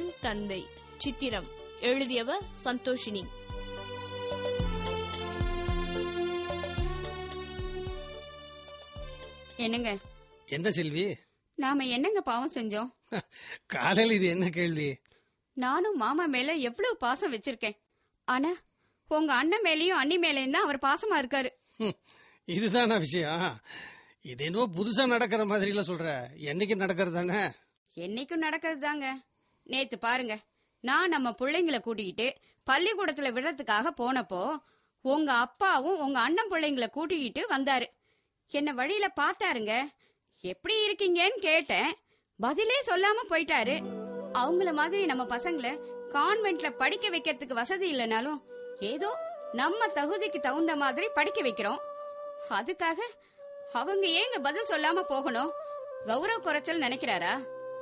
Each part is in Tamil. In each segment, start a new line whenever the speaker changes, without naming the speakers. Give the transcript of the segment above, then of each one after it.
என் தந்தை சித்திரம் எழுதியவர் சந்தோஷினி
என்னங்க
என்ன செல்வி
நாம என்னங்க பாவம் செஞ்சோம்
காலையில் இது என்ன கேள்வி
நானும் மாமா மேல எவ்வளவு பாசம் வச்சிருக்கேன் ஆனா உங்க அண்ணன் மேலயும் அண்ணி மேலயும் தான் அவர் பாசமா இருக்காரு
ஹம், இதுதானா விஷயம் இது என்னவோ புதுசா நடக்கிற மாதிரில சொல்ற என்னைக்கு நடக்கிறது தானே
என்னைக்கும் நடக்கிறது தாங்க நேத்து பாருங்க நான் நம்ம பிள்ளைங்கள கூட்டிக்கிட்டு பள்ளிக்கூடத்துல விடுறதுக்காக போனப்போ உங்க அப்பாவும் உங்க அண்ணன் பிள்ளைங்கள கூட்டிக்கிட்டு வந்தாரு என்ன வழியில பார்த்தாருங்க எப்படி இருக்கீங்கன்னு கேட்டேன் பதிலே சொல்லாம போயிட்டாரு அவங்கள மாதிரி நம்ம பசங்களை கான்வென்ட்ல படிக்க வைக்கிறதுக்கு வசதி இல்லைனாலும் ஏதோ நம்ம தகுதிக்கு தகுந்த மாதிரி படிக்க வைக்கிறோம் அதுக்காக அவங்க ஏங்க பதில் சொல்லாம போகணும் கௌரவ குறைச்சல் நினைக்கிறாரா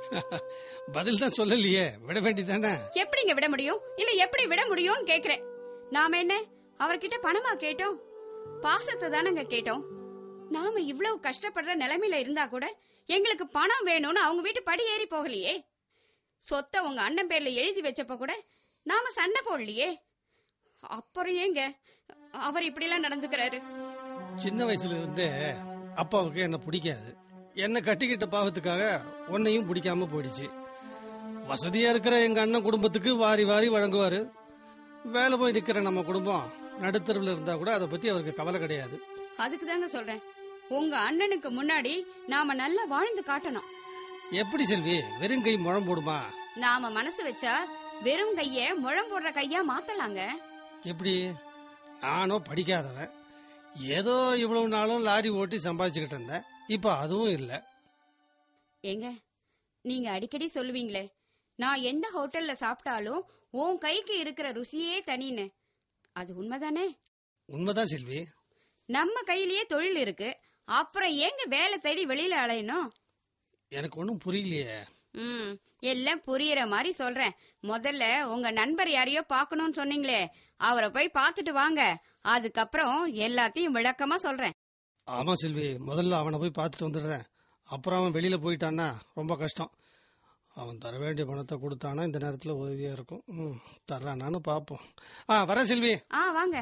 பதில் தான் சொல்லலையே விட வேண்டியதானே
எப்படிங்க விட முடியும் இல்ல எப்படி விட முடியும்னு கேக்குறேன் நாம என்ன அவர்கிட்ட பணமா கேட்டோம் பாசத்தை தானங்க கேட்டோம் நாம இவ்வளவு கஷ்டப்படுற நிலைமையில இருந்தா கூட எங்களுக்கு பணம் வேணும்னு அவங்க வீட்டு படி ஏறி போகலையே சொத்தை உங்க அண்ணன் பேர்ல எழுதி வச்சப்ப கூட நாம சண்டை போடலையே அப்புறம் ஏங்க அவர் இப்படி எல்லாம் நடந்துக்கிறாரு
சின்ன வயசுல இருந்தே அப்பாவுக்கு என்ன பிடிக்காது என்ன கட்டிக்கிட்ட பாவத்துக்காக உன்னையும் பிடிக்காம போயிடுச்சு வசதியா இருக்கிற எங்க அண்ணன் குடும்பத்துக்கு வாரி வாரி வழங்குவாரு வேலை போய் நிக்கிற நம்ம குடும்பம் நடுத்தருவில் இருந்தா கூட அதை பத்தி அவருக்கு கவலை கிடையாது
அதுக்கு தாங்க சொல்றேன் உங்க அண்ணனுக்கு முன்னாடி நாம நல்லா வாழ்ந்து காட்டணும்
எப்படி செல்வி வெறும் கை முழம் போடுமா
நாம மனசு வச்சா வெறும் கைய முழம் போடுற கையா மாத்தலாங்க
எப்படி நானோ படிக்காதவன் ஏதோ இவ்வளவு நாளும் லாரி ஓட்டி சம்பாதிச்சுக்கிட்டு இருந்தேன் இப்ப அதுவும் இல்ல
ஏங்க நீங்க அடிக்கடி சொல்லுவீங்களே நான் எந்த ஹோட்டல்ல சாப்பிட்டாலும் உன் கைக்கு இருக்கிற ருசியே தனின்னு அது உண்மைதானே
உண்மைதான் செல்வி
நம்ம கையிலேயே தொழில் இருக்கு அப்புறம் ஏங்க வேலை தேடி வெளியில அலையணும்
எனக்கு ஒன்றும் புரியலையே
ம் எல்லாம் புரியற மாதிரி சொல்றேன் முதல்ல உங்க நண்பர் யாரையோ பார்க்கணும்னு சொன்னீங்களே அவரை போய் பார்த்துட்டு வாங்க அதுக்கப்புறம் எல்லாத்தையும் விளக்கமா சொல்றேன்
ஆமா செல்வி முதல்ல அவனை போய் பார்த்துட்டு வந்துடுறேன் அப்புறம் அவன் வெளியில போயிட்டான்னா ரொம்ப கஷ்டம் அவன் தர வேண்டிய பணத்தை கொடுத்தானா இந்த நேரத்துல உதவியா இருக்கும் ம், தர்றானான்னு பார்ப்போம் ஆ வரேன் செல்வி
ஆ வாங்க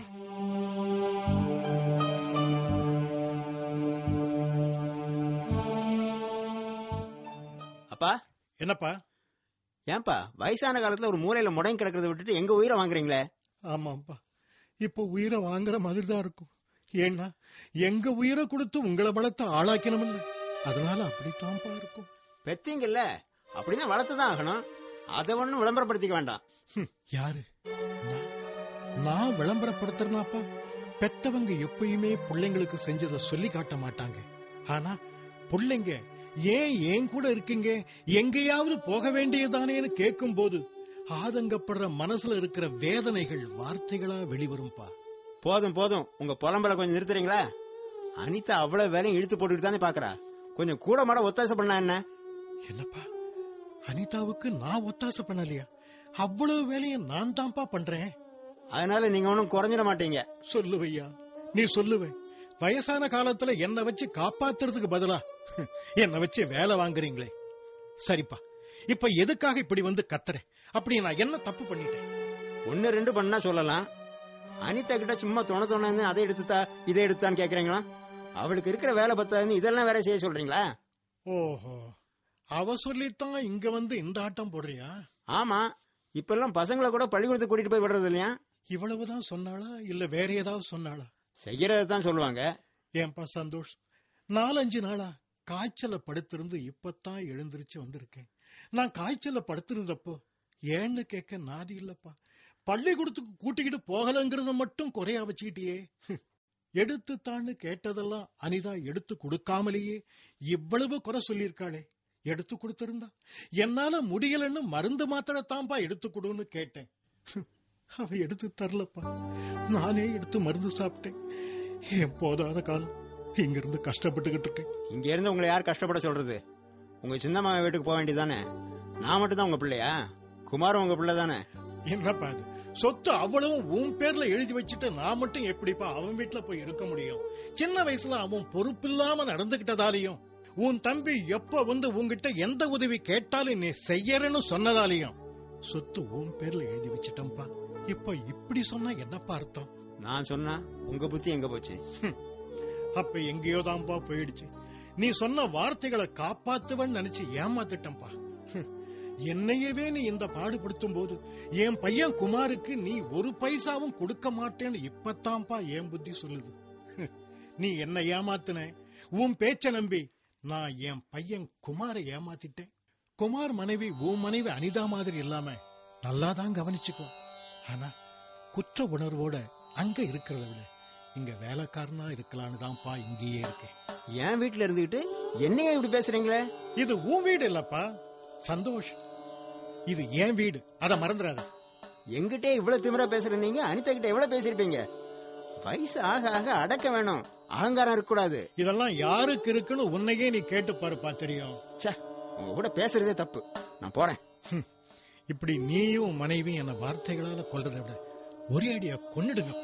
அப்பா
என்னப்பா
ஏன்பா வயசான காலத்துல ஒரு மூலையில முடங்கி கிடக்கிறத விட்டுட்டு எங்க உயிரை வாங்குறீங்களே
ஆமாப்பா இப்போ உயிரை வாங்குற மாதிரி தான் இருக்கும் ஏன்னா எங்க உயிரை கொடுத்து உங்களை வளர்த்த ஆளாக்கினமில்ல அதனால அப்படித்தான்ப்பா இருக்கும்
பெத்தீங்கல்ல அப்படின்னா வளர்த்துதான் ஆகணும் அதை ஒண்ணும் விளம்பரப்படுத்திக்க வேண்டாம்
ஹம், யாரு நான். நான் விளம்பரப்படுத்துறேனாப்பா பெத்தவங்க எப்பயுமே பிள்ளைங்களுக்கு செஞ்சதை சொல்லி காட்ட மாட்டாங்க ஆனா பிள்ளைங்க ஏன் ஏன் கூட இருக்கீங்க எங்கேயாவது போக வேண்டியதானேன்னு கேட்கும் போது ஆதங்கப்படுற மனசுல இருக்கிற வேதனைகள் வார்த்தைகளா வெளிவரும்பா
போதும் போதும் உங்க புலம்பல கொஞ்சம் நிறுத்துறீங்களா அனிதா அவ்வளவு வேலையும் இழுத்து போட்டுட்டு தானே பாக்குறா கொஞ்சம் கூட மாட ஒத்தாசை பண்ணா என்ன
என்னப்பா அனிதாவுக்கு நான் ஒத்தாசை பண்ணலையா அவ்வளவு வேலையை நான் தான்ப்பா பண்றேன்
அதனால நீங்க ஒன்னும் குறைஞ்சிட மாட்டீங்க
சொல்லுவையா நீ சொல்லுவே வயசான காலத்துல என்ன வச்சு காப்பாத்துறதுக்கு பதிலா என்ன வச்சு வேலை வாங்குறீங்களே சரிப்பா இப்ப எதுக்காக இப்படி வந்து கத்துறேன் அப்படி நான் என்ன தப்பு பண்ணிட்டேன்
ஒன்னு ரெண்டு பண்ணா சொல்லலாம் அனிதா கிட்ட சும்மா தொண தொணன்னு அதை எடுத்துத்தா இதை எடுத்தான்னு கேக்குறீங்களா அவளுக்கு இருக்கிற வேலை பத்தாதுன்னு இதெல்லாம் வேற செய்ய சொல்றீங்களா
ஓஹோ அவ சொல்லித்தான் இங்க வந்து இந்த ஆட்டம் போடுறியா
ஆமா இப்பெல்லாம் பசங்களை கூட பள்ளிக்கூடத்துக்கு கூட்டிட்டு போய் விடுறது இல்லையா
இவ்வளவுதான் சொன்னாளா இல்ல வேற ஏதாவது சொன்னாளா
செய்யறதை தான் சொல்லுவாங்க
ஏன்பா சந்தோஷ் நாலஞ்சு நாளா காய்ச்சல படுத்திருந்து இப்பத்தான் எழுந்திருச்சு வந்திருக்கேன் நான் காய்ச்சல படுத்திருந்தப்போ ஏன்னு கேட்க நாதி இல்லப்பா பள்ளிக்கூடத்துக்கு கூட்டிக்கிட்டு போகலங்கிறத மட்டும் குறையா வச்சுக்கிட்டியே ஹம். எடுத்து தான்னு கேட்டதெல்லாம் அனிதா எடுத்து கொடுக்காமலேயே இவ்வளவு குறை சொல்லியிருக்காளே எடுத்து கொடுத்திருந்தா என்னால முடியலன்னு மருந்து மாத்திரை தான்ப்பா எடுத்து கொடுன்னு கேட்டேன் ஹம். அவ எடுத்து தரலப்பா நானே எடுத்து மருந்து சாப்பிட்டேன் என் போதாத காலம் இங்கிருந்து கஷ்டப்பட்டுக்கிட்டு இருக்கேன்
இங்க இருந்து உங்களை யார் கஷ்டப்பட சொல்றது உங்க சின்ன மாமா வீட்டுக்கு போக வேண்டியதானே நான் மட்டும் தான் உங்க பிள்ளையா குமார் உங்க பிள்ளை தானே
என்னப்பா அது சொத்து அவ்வளவும் உன் பேர்ல எழுதி வச்சுட்டு நான் மட்டும் எப்படிப்பா அவன் வீட்டுல போய் இருக்க முடியும் சின்ன வயசுல அவன் பொறுப்பில்லாம நடந்துகிட்டதாலையும் உன் தம்பி எப்ப வந்து உன்கிட்ட எந்த உதவி கேட்டாலும் நீ செய்யறன்னு சொன்னதாலையும் சொத்து உன் பேர்ல எழுதி வச்சிட்டோம்ப்பா இப்ப இப்படி சொன்னா என்னப்பா அர்த்தம்
நான் சொன்னா உங்க புத்தி எங்க போச்சு
அப்ப எங்கேயோ தான்ப்பா போயிடுச்சு நீ சொன்ன வார்த்தைகளை காப்பாத்துவன்னு நினைச்சு ஏமாத்திட்டம்பா ஹம். என்னையவே நீ இந்த பாடுபடுத்தும் போது என் பையன் குமாருக்கு நீ ஒரு பைசாவும் கொடுக்க மாட்டேன்னு இப்பத்தான்ப்பா என் புத்தி சொல்லுது ஹம். நீ என்ன ஏமாத்துன உன் பேச்ச நம்பி நான் என் பையன் குமாரை ஏமாத்திட்டேன் குமார் மனைவி உன் மனைவி அனிதா மாதிரி இல்லாம நல்லாதான் கவனிச்சுக்கோ ஆனா குற்ற உணர்வோட அங்க இருக்கிறத விட இங்க வேலைக்காரனா இருக்கலான்னு தான்ப்பா இங்கேயே இருக்கேன்
என் வீட்டுல இருந்துகிட்டு என்னைய இப்படி பேசுறீங்களே
இது உன் வீடு இல்லப்பா சந்தோஷ் இது என் வீடு அத மறந்துடாத
எங்கிட்டே இவ்வளவு திமிரா பேசுற நீங்க அனிதா கிட்ட எவ்வளவு பேசிருப்பீங்க வயசு ஆக ஆக அடக்க வேணும் அகங்காரம் இருக்க கூடாது
இதெல்லாம் யாருக்கு இருக்குன்னு உன்னையே நீ கேட்டு பாருப்பா தெரியும்
ச்சே உங்க கூட பேசுறதே தப்பு நான் போறேன்
இப்படி நீயும் உன் மனைவியும் என்ன வார்த்தைகளால கொல்றதை விட ஒரே அடியா கொன்னுடுங்கப்பா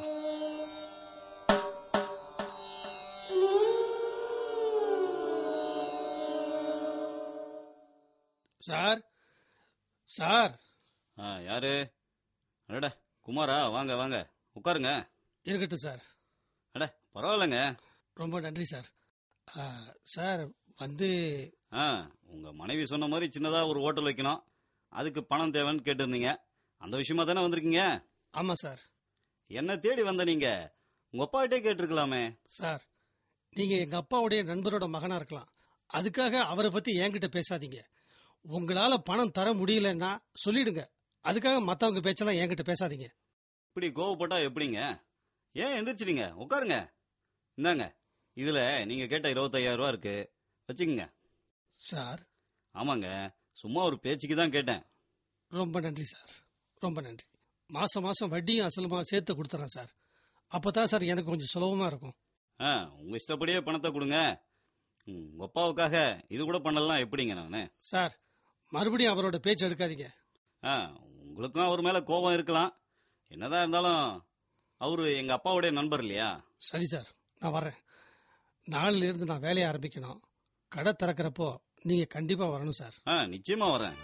சார் சார்
ஆ யாரு அடடா குமாரா வாங்க வாங்க உட்காருங்க
இருக்கட்டும் சார்
அட பரவாயில்லைங்க
ரொம்ப நன்றி சார் ஆ, சார் வந்து
ஆ உங்க மனைவி சொன்ன மாதிரி சின்னதா ஒரு ஹோட்டல் வைக்கணும் அதுக்கு பணம் தேவைன்னு கேட்டிருந்தீங்க அந்த விஷயமா தானே வந்திருக்கீங்க
ஆமா சார்
என்ன தேடி வந்த நீங்க உங்க அப்பாகிட்டே கேட்டிருக்கலாமே
சார் நீங்க எங்க அப்பாவுடைய நண்பரோட மகனா இருக்கலாம் அதுக்காக அவரை பத்தி என்கிட்ட பேசாதீங்க உங்களால பணம் தர முடியலன்னா சொல்லிடுங்க அதுக்காக மத்தவங்க பேச்செல்லாம் என்கிட்ட பேசாதீங்க
இப்படி கோவப்பட்டா எப்படிங்க ஏன் எந்திரிச்சிட்டீங்க உட்காருங்க இந்தாங்க இதுல நீங்க கேட்ட இருபத்தையாயிரம் ரூபா இருக்கு வச்சுக்கோங்க
சார்
ஆமாங்க சும்மா ஒரு பேச்சுக்கு தான் கேட்டேன்
ரொம்ப நன்றி சார் ரொம்ப நன்றி மாசம் மாசம் வட்டியும் அசலுமா சேர்த்து கொடுத்துறேன் சார் அப்பதான் சார் எனக்கு கொஞ்சம் சுலபமா இருக்கும்
ஆ உங்க இஷ்டப்படியே பணத்தை கொடுங்க ம், உங்க அப்பாவுக்காக இது கூட பண்ணலாம் எப்படிங்க நானு
சார் மறுபடியும் அவரோட பேச்சு எடுக்காதீங்க
ஆ உங்களுக்கும் அவர் மேல கோபம் இருக்கலாம் என்னதான் இருந்தாலும் அவரு எங்க அப்பாவுடைய நண்பர் இல்லையா
சரி சார் நான் வரேன் நாளில இருந்து நான் வேலையை ஆரம்பிக்கணும் கடை திறக்கிறப்போ நீங்க கண்டிப்பா வரணும் சார்
ஆ நிச்சயமா வரேன்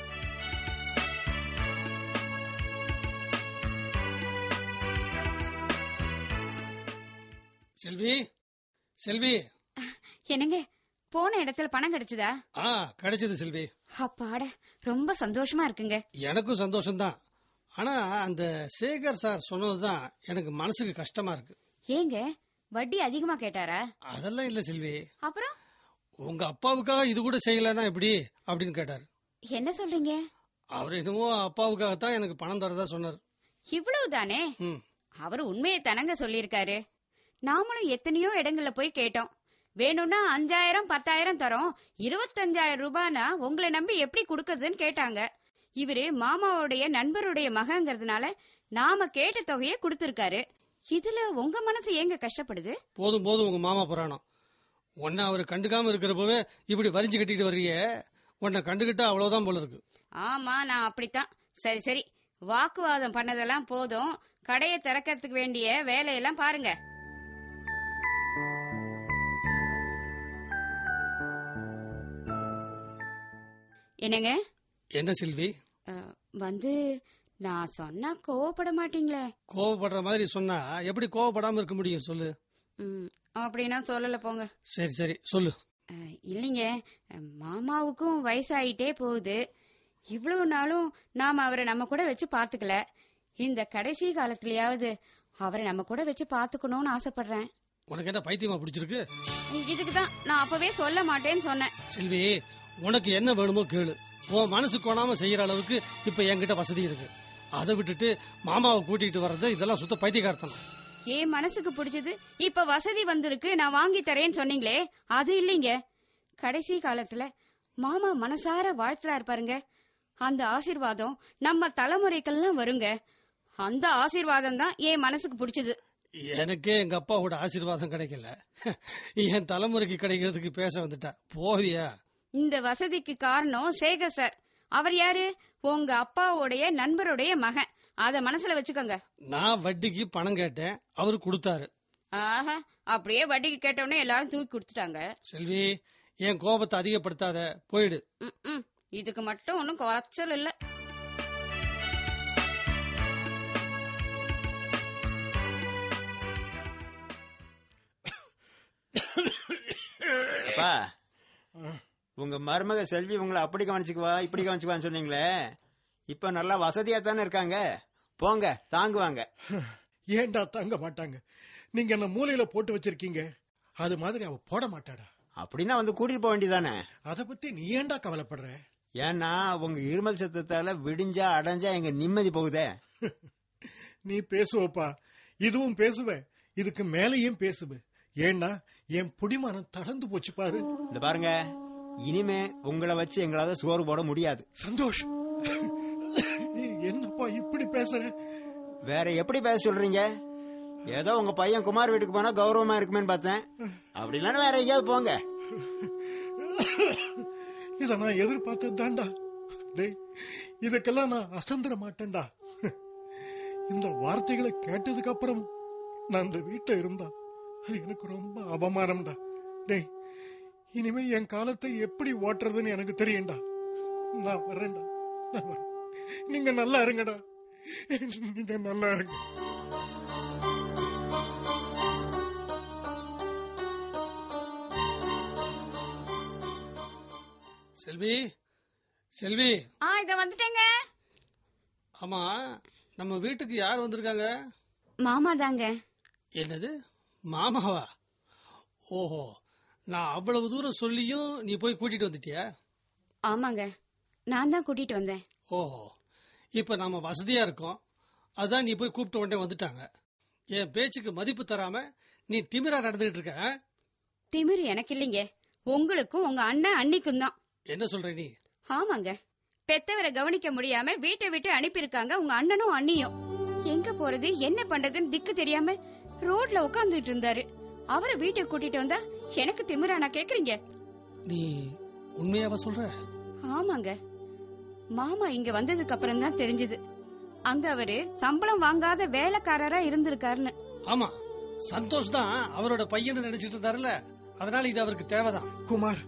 செல்வி செல்வி
என்னங்க போன இடத்துல பணம் கிடைச்சதா
ஆ கிடைச்சது செல்வி
அப்பாட ரொம்ப சந்தோஷமா இருக்குங்க
எனக்கும் சந்தோஷம்தான் ஆனா அந்த சேகர் சார் சொன்னதுதான் எனக்கு மனசுக்கு கஷ்டமா இருக்கு
ஏங்க வட்டி அதிகமா கேட்டாரா
அதெல்லாம் இல்ல செல்வி
அப்புறம்
உங்க அப்பாவுக்காக இது கூட செய்யலன்னா எப்படி அப்படின்னு கேட்டாரு
என்ன சொல்றீங்க
அவர் என்னவோ அப்பாவுக்காகத்தான் எனக்கு பணம் தரதா சொன்னார்
இவ்வளவுதானே
ம்
அவர் உண்மையை தனங்க சொல்லியிருக்காரு நாமளும் எத்தனையோ இடங்கள்ல போய் கேட்டோம் வேணும்னா அஞ்சாயிரம் பத்தாயிரம் தரோம் இருபத்தஞ்சாயிரம் ரூபானா உங்களை நம்பி எப்படி கொடுக்கறதுன்னு கேட்டாங்க இவரு மாமாவுடைய நண்பருடைய மகங்கிறதுனால நாம கேட்ட தொகையை கொடுத்திருக்காரு இதுல உங்க மனசு ஏங்க கஷ்டப்படுது
போதும் போதும் உங்க மாமா புராணம் உன்னை அவர் கண்டுக்காம இருக்கிறப்பவே இப்படி வரிஞ்சு கட்டிட்டு வர்றியே உன்னை கண்டுகிட்டா அவ்வளவுதான் போல இருக்கு
ஆமா நான் அப்படித்தான் சரி சரி வாக்குவாதம் பண்ணதெல்லாம் போதும் கடையை திறக்கிறதுக்கு வேண்டிய வேலையெல்லாம் பாருங்க என்னங்க
என்ன செல்வி
அஹ், வந்து நான் சொன்னா கோவப்பட மாட்டீங்களே
கோவப்படுற மாதிரி சொன்னா எப்படி கோவப்படாம இருக்க முடியும் சொல்லு
ம், அப்படின்னா சொல்லல போங்க
சரி சரி சொல்லு
அஹ், இல்லைங்க அஹ், மாமாவுக்கும் வயசாயிட்டே போகுது இவ்வளவு நாளும் நாம அவரை நம்ம கூட வச்சு பாத்துக்கல இந்த கடைசி காலத்துலயாவது அவரை நம்ம கூட வச்சு பாத்துக்கணும்னு ஆசைப்படுறேன்
உனக்கு என்ன பைத்தியமா பிடிச்சிருக்கு
இதுக்கு தான் நான் அப்பவே சொல்ல மாட்டேன்னு சொன்னேன்
செல்வி உனக்கு என்ன வேணுமோ கேளு உன் மனசு கோணாம செய்யற அளவுக்கு இப்ப என்கிட்ட வசதி இருக்கு அதை விட்டுட்டு மாமாவை கூட்டிட்டு வர்றது இதெல்லாம் சுத்த பைத்தியக்காரத்தனம்
என் மனசுக்கு பிடிச்சது இப்ப வசதி வந்திருக்கு நான் வாங்கி தரேன்னு சொன்னீங்களே அது இல்லைங்க கடைசி காலத்துல மாமா மனசார வாழ்த்துறாரு பாருங்க அந்த ஆசீர்வாதம் நம்ம தலைமுறைக்கெல்லாம் வருங்க அந்த ஆசீர்வாதம் தான் என் மனசுக்கு பிடிச்சது
எனக்கே எங்க அப்பாவோட ஆசீர்வாதம் கிடைக்கல என் தலைமுறைக்கு கிடைக்கிறதுக்கு பேச வந்துட்டா போவியா
இந்த வசதிக்கு காரணம் சேகர் சார் அவர் யாரு உங்க அப்பாவுடைய நண்பருடைய மகன் அத மனசுல வச்சுக்கோங்க
நான் வட்டிக்கு பணம் கேட்டேன் அவரு கொடுத்தாரு
ஆஹா அப்படியே வட்டிக்கு கேட்டவுடனே எல்லாரும் தூக்கி கொடுத்துட்டாங்க
செல்வி என் கோபத்தை அதிகப்படுத்தாத போயிடு
ம், ம். இதுக்கு மட்டும் ஒன்றும் குறைச்சல் இல்ல
அப்பா உங்க மருமக செல்வி உங்களை அப்படி கவனிச்சுக்குவா இப்படி கவனிச்சுக்குவான்னு சொன்னீங்களே இப்ப நல்லா வசதியா தானே இருக்காங்க போங்க தாங்குவாங்க
ஏன்டா தங்க மாட்டாங்க நீங்க என்ன மூலையில போட்டு வச்சிருக்கீங்க அது மாதிரி அவ போட மாட்டாடா
அப்படின்னா வந்து கூட்டிட்டு போக வேண்டியதானே
அத பத்தி நீ ஏன்டா கவலைப்படுற
ஏன்னா உங்க இருமல் சத்தத்தால விடிஞ்சா அடைஞ்சா எங்க நிம்மதி போகுதே
நீ பேசுவப்பா இதுவும் பேசுவ இதுக்கு மேலேயும் பேசுவ ஏன்னா என் புடிமானம் தளர்ந்து போச்சு பாரு
இந்த பாருங்க இனிமே உங்களை வச்சு எங்களால சோறு போட முடியாது
சந்தோஷ் நீ என்னப்பா இப்படி பேசுற
வேற எப்படி பேச சொல்றீங்க ஏதோ உங்க பையன் குமார் வீட்டுக்கு போனா கௌரவமா இருக்குமேன்னு பார்த்தேன் அப்படி இல்லைன்னா வேற எங்கேயாவது போங்க
இத நான் எதிர்பார்த்தது தான்டா டேய் இதுக்கெல்லாம் நான் அசந்திர மாட்டேன்டா இந்த வார்த்தைகளை கேட்டதுக்கு அப்புறம் நான் இந்த வீட்டை இருந்தா அது எனக்கு ரொம்ப அவமானம்டா டேய் இனிமே என் காலத்தை எப்படி ஓட்டுறதுன்னு எனக்கு தெரியும்டா நான் வர்றேன்டா நான் வரேன் நீங்க நல்லா இருங்கடா நீங்க நல்லா இருங்க
செல்வி செல்வி
ஆ இத வந்துட்டேங்க
ஆமா நம்ம வீட்டுக்கு யார் வந்திருக்காங்க
மாமா தாங்க
என்னது மாமாவா ஓஹோ நான் அவ்வளவு தூரம் சொல்லியும் நீ போய் கூட்டிட்டு வந்துட்டியா
ஆமாங்க நான் தான் கூட்டிட்டு வந்தேன்
ஓஹோ இப்ப நாம வசதியா இருக்கோம் அதான் நீ போய் கூப்பிட்ட உடனே வந்துட்டாங்க என் பேச்சுக்கு மதிப்பு தராம நீ திமிரா நடந்துகிட்டு இருக்க ஆ?
திமிரு எனக்கு இல்லைங்க உங்களுக்கும் உங்க அண்ணன் அன்னிக்கும் தான்
என்ன சொல்ற நீ
ஆமாங்க பெத்தவரை கவனிக்க முடியாம வீட்டை விட்டு அனுப்பியிருக்காங்க உங்க அண்ணனும் அண்ணியும் எங்க போறது என்ன பண்றதுன்னு திக்கு தெரியாம ரோட்ல உட்கார்ந்துட்டு இருந்தாரு அவரை வீட்டுக்கு கூட்டிட்டு வந்தா எனக்கு திமிரானா கேக்குறீங்க
நீ உண்மையாவா சொல்ற
ஆமாங்க மாமா இங்க வந்ததுக்கு அப்புறம் தான் தெரிஞ்சது அங்க அவரு சம்பளம் வாங்காத வேலைக்காரரா இருந்திருக்காருன்னு
ஆமா சந்தோஷ் தான் அவரோட பையன் நினைச்சிட்டு இருந்தாருல அதனால இது அவருக்கு தேவைதான்
குமார்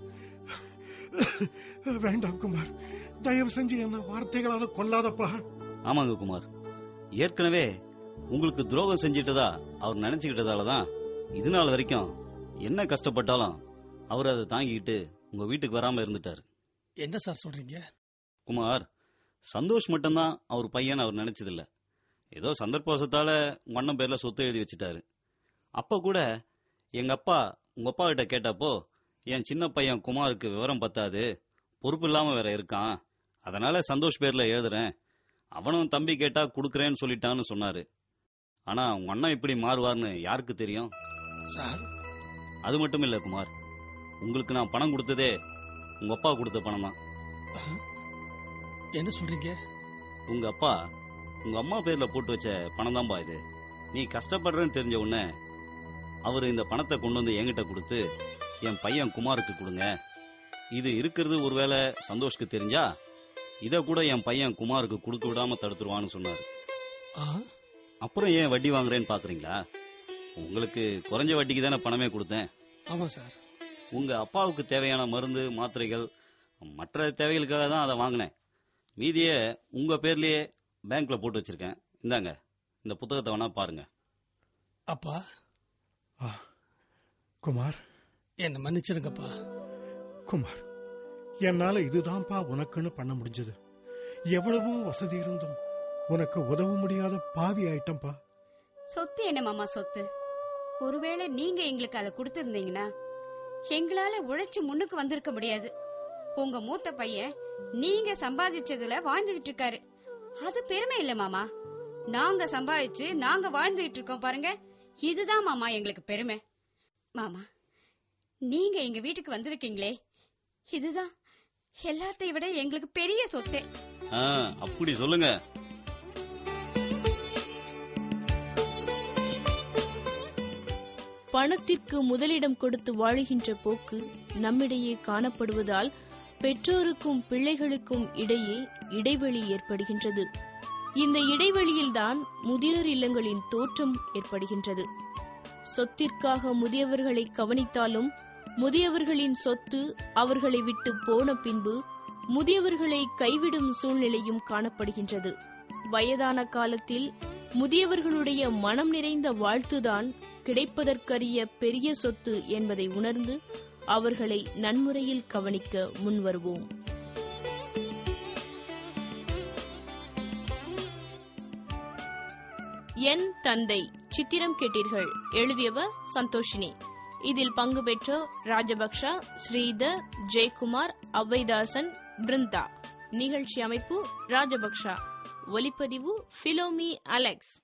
வேண்டாம் குமார் தயவு செஞ்சு என்ன வார்த்தைகளால கொல்லாதப்பா
ஆமாங்க குமார் ஏற்கனவே உங்களுக்கு துரோகம் செஞ்சிட்டதா அவர் நினைச்சுக்கிட்டதால தான் இது நாள் வரைக்கும் என்ன கஷ்டப்பட்டாலும் அவர் அதை தாங்கிக்கிட்டு உங்க வீட்டுக்கு வராம இருந்துட்டாரு
என்ன சார் சொல்றீங்க
குமார் சந்தோஷ் மட்டும்தான் அவர் பையன் அவர் நினைச்சதில்ல ஏதோ சந்தர்ப்பவசத்தால உங்க அண்ணன் பேர்ல சொத்து எழுதி வச்சுட்டாரு அப்ப கூட எங்க அப்பா உங்க அப்பா கிட்ட கேட்டப்போ என் சின்ன பையன் குமாருக்கு விவரம் பத்தாது பொறுப்பு இல்லாம வேற இருக்கான் அதனால சந்தோஷ் பேர்ல எழுதுறேன் அவனும் தம்பி கேட்டா குடுக்கறேன்னு சொல்லிட்டான்னு சொன்னாரு ஆனா உங்க அண்ணன் இப்படி மாறுவார்னு யாருக்கு தெரியும்
சார்
அது மட்டும் இல்ல குமார் உங்களுக்கு நான் பணம் கொடுத்ததே உங்க அப்பா கொடுத்த பணம் தான்
என்ன சொல்றீங்க
உங்க அப்பா உங்க அம்மா பேர்ல போட்டு வச்ச பணம் தான்பா இது நீ கஷ்டப்படுறேன்னு தெரிஞ்ச உடனே அவர் இந்த பணத்தை கொண்டு வந்து என்கிட்ட கொடுத்து என் பையன் குமாருக்கு கொடுங்க இது இருக்கிறது ஒருவேளை சந்தோஷ்க்கு தெரிஞ்சா இத கூட என் பையன் குமாருக்கு கொடுக்க விடாம தடுத்துருவான்னு சொன்னாரு
ஆ,
அப்புறம் ஏன் வட்டி வாங்குறேன்னு பாக்குறீங்களா உங்களுக்கு குறைஞ்ச வட்டிக்கு தானே பணமே கொடுத்தேன்
ஆமா சார்
உங்க அப்பாவுக்கு தேவையான மருந்து மாத்திரைகள் மற்ற தேவைகளுக்காக தான் அதை வாங்கினேன் மீதியே உங்க பேர்லயே பேங்க்ல போட்டு வச்சிருக்கேன் இந்தாங்க இந்த புத்தகத்தை வேணா பாருங்க
அப்பா
ஆ, குமார்
என்ன மன்னிச்சிருங்கப்பா
குமார் என்னால இதுதான்ப்பா உனக்குன்னு பண்ண முடிஞ்சது எவ்வளவோ வசதி இருந்தும் உனக்கு உதவ முடியாத பாவி ஆயிட்டம்பா
சொத்து என்ன மாமா சொத்து ஒருவேளை நீங்க எங்களுக்கு அதை கொடுத்திருந்தீங்கன்னா எங்களால உழைச்சு முன்னுக்கு வந்திருக்க முடியாது உங்க மூத்த பையன் நீங்க சம்பாதிச்சதுல வாழ்ந்துகிட்டு இருக்காரு அது பெருமை இல்ல மாமா நாங்க சம்பாதிச்சு நாங்க வாழ்ந்துகிட்டு இருக்கோம் பாருங்க இதுதான் மாமா எங்களுக்கு பெருமை மாமா நீங்க எங்க வீட்டுக்கு வந்திருக்கீங்களே இதுதான் எல்லாத்தையும் விட எங்களுக்கு பெரிய சொத்து
ஆ, அப்படி சொல்லுங்க
பணத்திற்கு முதலிடம் கொடுத்து வாழுகின்ற போக்கு நம்மிடையே காணப்படுவதால் பெற்றோருக்கும் பிள்ளைகளுக்கும் இடையே இடைவெளி ஏற்படுகின்றது இந்த இடைவெளியில்தான் முதியோர் இல்லங்களின் தோற்றம் ஏற்படுகின்றது சொத்திற்காக முதியவர்களை கவனித்தாலும் முதியவர்களின் சொத்து அவர்களை விட்டு போன பின்பு முதியவர்களை கைவிடும் சூழ்நிலையும் காணப்படுகின்றது வயதான காலத்தில் முதியவர்களுடைய மனம் நிறைந்த வாழ்த்துதான் கிடைப்பதற்கரிய பெரிய சொத்து என்பதை உணர்ந்து அவர்களை நன்முறையில் கவனிக்க முன்வருவோம் என் தந்தை சித்திரம் கேட்டீர்கள் எழுதியவர் சந்தோஷினி இதில் பங்கு பெற்ற ராஜபக்ஷ ஸ்ரீதர் ஜெயக்குமார் அவ்வைதாசன் பிருந்தா நிகழ்ச்சி அமைப்பு ராஜபக்ஷ ஒலிப்பதிவு பிலோமி அலெக்ஸ்